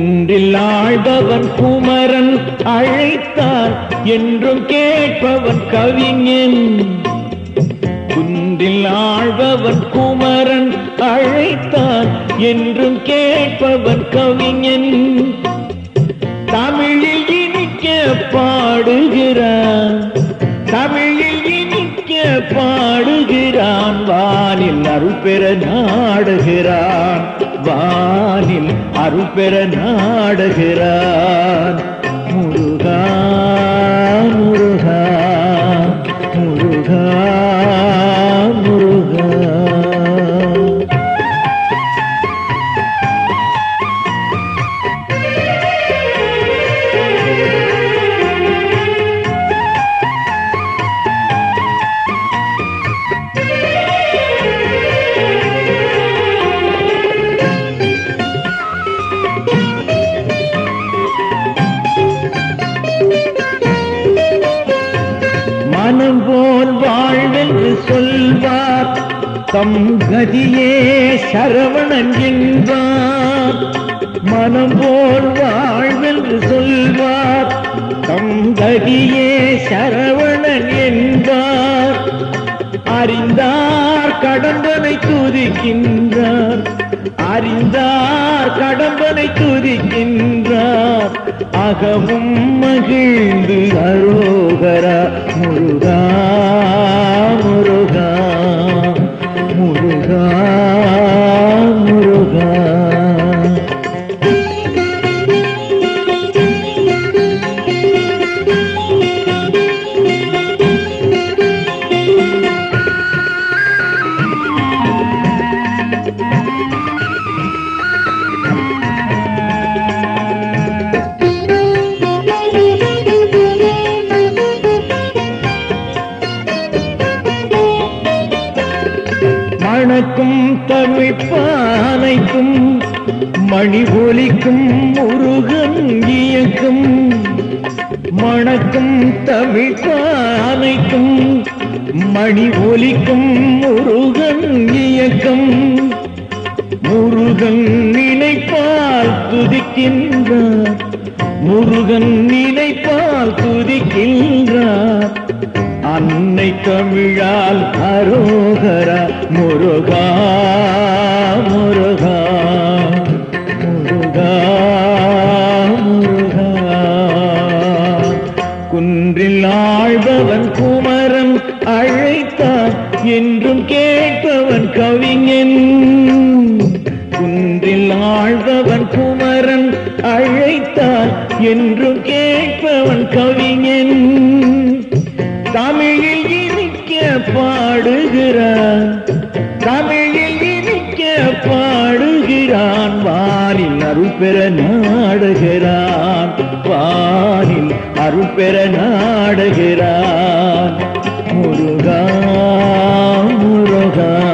குன்றில் ஆழ்பவன் குமரன் அழைத்தான் என்றும் கேட்பவன் கவிஞன் குன்றில் ஆழ்பவன் குமரன் அழைத்தான் என்றும் கேட்பவன் கவிஞன் தமிழில் இனிக்க பாடுகிறான் தமிழில் இனிக்க பாடுகிறான் வானில் அருள் பெற நாடுகிறான் வானில் அருள் பெற நாடுகிறான் முருகா முருகா முருகா முருகா மனம் போல் வாழ்வென்று சொல்வார் தம் கதியே சரவணன் என்பார் மனம் போல் வாழ்வென்று சொல்வார் தம் கதியே சரவணன் என்பார் அறிந்தார் கடம்பனை துதிக்கின்றார் அறிந்தார் கடம்பனை துதிக்கின்றார் அகமும் மகிழ்ந்து அரோகரா முருகா முருகா முருகா முருகா மணக்கும் தமிழ் பானைக்கும் மணி ஒலிக்கும் முருகன் இயக்கும் மணக்கும் தமிழ் பானைக்கும் மணி ஒலிக்கும் முருகன் இயக்கம் முருகன் நினைப்பால் துதிக்கின்றார் முருகன் நினைப்பால் துதிக்கின்றார் அன்னை தமிழால் அரோகரா முருகா முருகா முருகா முருகா குன்றில் ஆழ்பவன் குமரன் அழைத்தான் என்றும் கேட்பவன் கவிஞன் குன்றில் ஆழ்பவன் குமரன் அழைத்தான் என்றும் கேட்பவன் கவிஞன் தமிழில் இனிக்க பாடுகிறான் தமிழில் இனிக்க பாடுகிறான் வானில் அருள் பெற நாடுகிறான் வானில் அருள் பெற நாடுகிறான் முருகா முருகா